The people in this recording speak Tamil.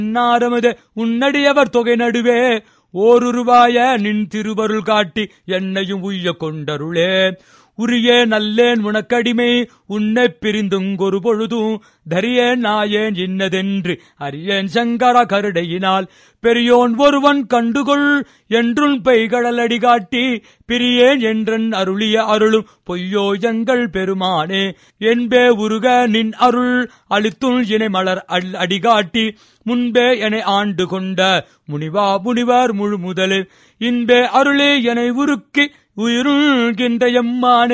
நாரமது உன்னடியவர் தொகை நடுவே ஓருருவாய நின் திருவருள் காட்டி என்னையும் உய்ய கொண்டருளே உரியே நல்லேன் உனக்கடிமை உன்னை பிரிந்துங்கொரு பொழுதும் தரியேன் நாயேன் இன்னதென்று அறியேன் சங்கர கருடையினால் பெரியோன் ஒருவன் கண்டுகொள் என்றும் பெய்கடலடி காட்டி பிரியேன் என்றன் அருளிய அருளும் பொய்யோ எங்கள் பெருமானே என்பே உருக நின் அருள் அளித்துள் இணை மலர் அல் அடிகாட்டி முன்பே என ஆண்டு கொண்ட முனிவா முனிவர் முழு முதலில் இன்பே அருளே என உருக்கி உயிருள்கின்ற எம்மானே